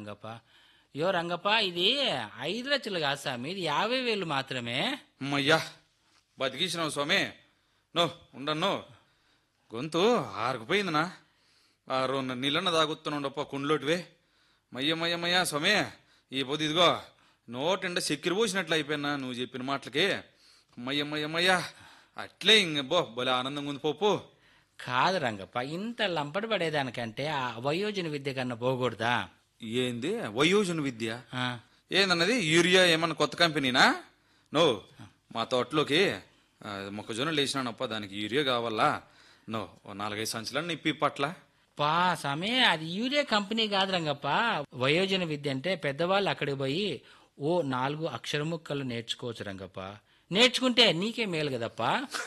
రంగప్ప యో రంగప్ప ఇది ఐదు లక్షలు కాదు స్వామి ఇది యాభై వేలు మాత్రమే అమ్మయ్యా బతికించినావు స్వామి నో ఉండను గొంతు ఆరుకుపోయిందినా ఆ రెండు నీళ్ళన్న తాగుతున్నాడప్ప కుండ్లోటివే మయ్య మయ్య మయ్య స్వామి ఈ పొద్దు ఇదిగో నోటెండ చక్కెర పోసినట్లు అయిపోయినా నువ్వు చెప్పిన మాటలకి మయ్య మయ్య మయ్య అట్లే ఇంక బో భలే ఆనందంగా ఉంది పోపు కాదు రంగప్ప ఇంత లంపడి పడేదానికంటే ఆ వయోజన విద్య కన్నా పోకూడదా ఏంది వయోజన విద్య ఆ, ఏందన్నది యూరియా ఏమన్నా కొత్త కంపెనీనా నో మా తోటలోకి ఆ, మొక్కజొన్న లేచినానప్ప దానికి యూరియా కావాలా నో ఓ నాలుగైదు సంచులను ఇప్పి పట్ల పా స్వామి అది యూరియా కంపెనీ కాదు రంగప్ప వయోజన విద్య అంటే పెద్దవాళ్ళు అక్కడికి పోయి ఓ నాలుగు అక్షర ముక్కలు నేర్చుకోవచ్చు రంగప్ప నేర్చుకుంటే నీకే మేలు కదప్పా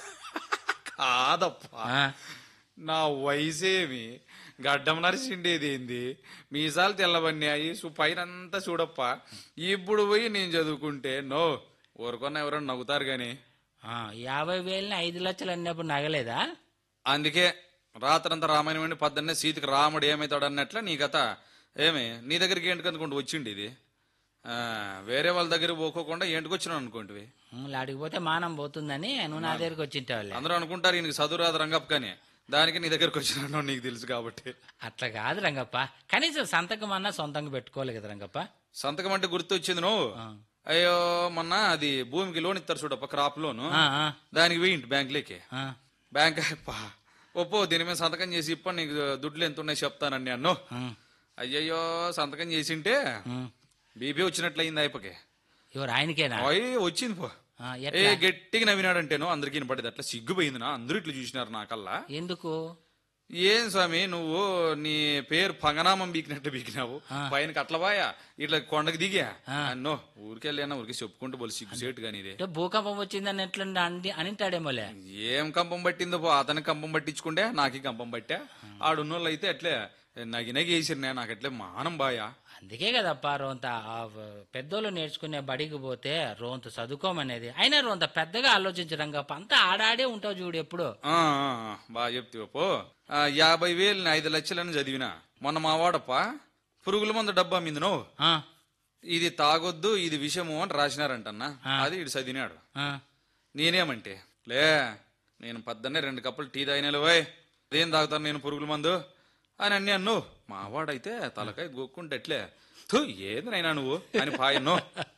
కాదప్పా ఆ, నా వయసేమి గడ్డం నరిసిండేది ఏంది మీసాలు తెల్లబన్నాయి సు పైనంతా చూడప్ప ఇప్పుడు పోయి నేను చదువుకుంటే నో ఊరుకున్న ఎవరైనా నవ్వుతారు గాని ఆ, యాభై వేలని ఐదు లక్షలు అన్నప్పుడు నగలేదా అందుకే రాత్రంతా రామాయణం అండి పద్దన్నే సీతకి రాముడు ఏమవుతాడు అన్నట్ల నీ కథ ఏమి నీ దగ్గరికి ఏంటికి అందుకుంటూ వచ్చిండి ఇది ఆ, వేరే వాళ్ళ దగ్గరికి పోకోకుండా ఏంటికి వచ్చినావు అనుకోండి ఉమ్, లాడికి మానం పోతుందని నువ్వు నా దగ్గరికి వచ్చింటావులే అందరూ అనుకుంటారు ఈయనకి చదువు రాదు రంగప్ప కానీ దానికి నీ దగ్గరికి వచ్చినాను నీకు తెలుసు కాబట్టి అట్లా కాదు రంగప్ప కనీసం సంతకం అన్నా సొంతంగా పెట్టుకోవాలి కదా రంగప్ప సంతకం అంటే గుర్తు వచ్చింది నువ్వు అయ్యో మొన్న అది భూమికి లోన్ ఇస్తారు చూడప్ప క్రాప్ లోను ఆ, ఆ, దానికి వెయ్యింటి బ్యాంకులోకి ఆ. బ్యాంక్ అప్ప ఒప్పో దీని మీద సంతకం చేసి ఇప్ప నీకు దుడ్లు ఎంత ఉన్నాయి చెప్తానండి అన్ను ఉమ్, అయ్యయ్యో సంతకం చేసింటే ఉమ్. బీపీ వచ్చినట్లయింది అయిపోకే ఎవరు ఆయనకేనా అయ్యి వచ్చింది పో ఆ, ఏ ఎట్లా గట్టిగా నవ్వినాడంటేను అందరికి వినపడేది అట్లా సిగ్గుపోయింది నా అందరూ ఇట్లా చూసినారు నాకల్లా ఎందుకు ఏం స్వామి నువ్వు నీ పేరు పంగనామం బీకినట్టు బీకినావు పైనకి అట్లా బాయా ఇట్లా కొండకి దిగా అన్నో ఊరికెళ్ళానా ఊరికి చెప్పుకుంటూ బోలు సిగ్గు సేటు కానీ ఇదే అంటే భూకంపం వచ్చిందని ఎట్లా అని అనింటాడేమోలే ఏం కంపం పట్టిందో పో అతనికి కంపం పట్టించుకుంటే నాకి కంపం పట్టా ఆడున్నోళ్ళు అయితే అట్లే నగి నగి వేసిరినా నాకు అట్లే మానం బాయా అందుకే కదప్పా రోంత ఆ పెద్దోళ్ళు నేర్చుకునే బడికి పోతే రోంత చదువుకోమనేది అయినా రోంత పెద్దగా ఆలోచించడం కప్ప అంతా ఆడాడే ఉంటావు చూడు ఎప్పుడు ఆ, ఆ, ఆ, బాగా చెప్తావు పో ఆ, యాభై వేలు ఐదు లక్షలని చదివినా మొన్న మా వాడప్ప పురుగుల మందు డబ్బా మీద నువ్వు ఆ, ఇది తాగొద్దు ఇది విషము అని రాసినారంటన్నా అది ఇటు చదివినాడు ఆ, నేనేమంటే లే నేను పద్దన్నే రెండు కప్పులు టీ తాగినాలు పోయ్ అదేం తాగుతాను నేను పురుగుల మందు అని అన్ని అన్ను మావాడైతే తలకాయ గోక్కుంటే ఎట్లే థు ఏందినైనా నువ్వు అని పాయన్ను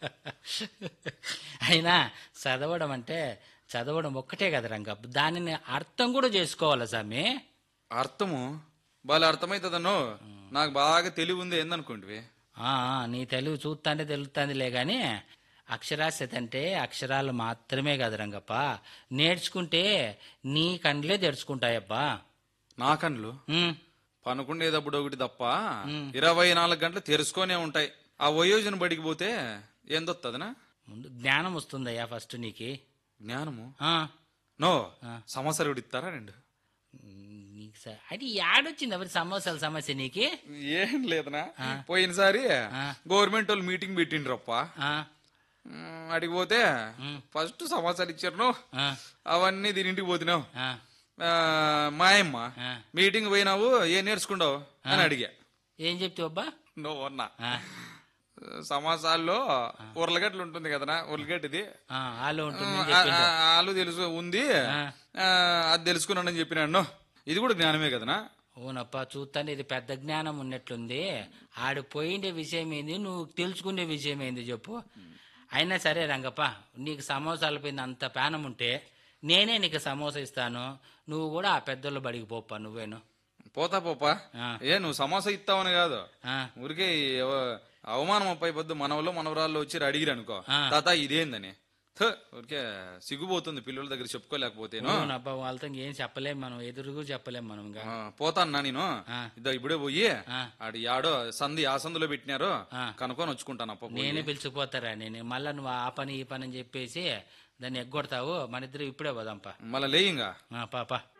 అయినా చదవడం అంటే చదవడం ఒక్కటే కదా రంగ దానిని అర్థం కూడా చేసుకోవాలా స్వామి అర్థము బాగా అర్థమవుతుందన్ను నాకు బాగా తెలివి ఉంది ఏందనుకోండి ఆ, ఆ, నీ తెలుగు చూస్తాంటే తెలుస్తుందిలే గాని అక్షరాస్యత అంటే అక్షరాలు మాత్రమే కదా రంగప్ప నేర్చుకుంటే నీ కండ్లే తెరుచుకుంటాయబ్బా నా కండ్లు ఉమ్, పనుకుండేటప్పుడు ఒకటి తప్ప ఇరవై నాలుగు గంటలు తెరుచుకొనే ఉంటాయి ఆ వయోజన బడికి పోతే ఏందొత్తదనా ముందు జ్ఞానం వస్తుందయ్యా ఫస్ట్ నీకి జ్ఞానము ఆ, నో సంవత్సరం ఇస్తారా రెండు నీకు స- అది యాడొచ్చింది ఎవరి సమోసాల సమస్య నీకి ఏం లేదనా పోయినసారి గవర్నమెంట్ వాళ్ళు మీటింగ్ పెట్టిండ్రప్ప ఆ, మ్, అడిగి పోతే ఫస్ట్ సమాచారం ఇచ్చారు ఆ, అవన్నీ దీని ఇంటికి పోతున్నావు ఆ, ఆ, మాయమ్మ ఆ. మీటింగ్ పోయినావు ఏం నేర్చుకుంటావు అని అడిగా ఏం చెప్తావు అబ్బా నువ్వు అన్నా ఆ, సమాసాల్లో ఉర్లగడ్డలు ఉంటుంది కదనా ఉర్లగడ్డది ఆ, ఆలో ఉంటుంది ఆ, ఆ, ఆలు తెలుసు ఉంది ఆ, అది తెలుసుకున్నానని చెప్పినాను ఇది కూడా జ్ఞానమే కదనా అవునప్పా చూస్తాను ఇది పెద్ద జ్ఞానం ఉన్నట్లుంది ఆడు పోయిండే విషయం ఏంది నువ్వు తెలుసుకునే విషయం ఏంది చెప్పు అయినా సరే రంగప్ప నీకు సమోసాల పైన అంత ప్రాణం ఉంటే నేనే నీకు సమోసా ఇస్తాను నువ్వు కూడా ఆ పెద్దోళ్ళ బడికి పోప్పా నువ్వేను పోతా పోపా ఆ. ఏ నువ్వు సమోసా ఇస్తావని కాదు ఆ, ఊరికే ఎవ- అవమానం అప్పై పొద్దు మనవలో మనవరాళ్ళు వచ్చి అడిగిరు అనుకో ఆ. తాత ఇదేందని థ్, ఊరికే సిగ్గుపోతుంది పిల్లల దగ్గర చెప్పుకోలేకపోతేను అవునబ్బా వాళ్ళతో ఏం చెప్పలేం మనం ఎదురుగు చెప్పలేం మనం ఇంకా ఆ, పోతాన్నా నేను ఆ. ఇద్దో ఇప్పుడే పోయి ఆ. ఆడు యాడో సంధి ఆ సందులో పెట్టినారు ఆ. కనుక్కొని వచ్చుకుంటాను అప్ప పోయి. నేనే పిలిచిపోతారా నేను మళ్ళా నువ్వు ఆ పని ఈ పని అని చెప్పేసి దాన్ని ఎగ్గొడతావు మన ఇద్దరు ఇప్పుడే పోదాంపా మళ్ళా లేయింగా ఆ, పాపా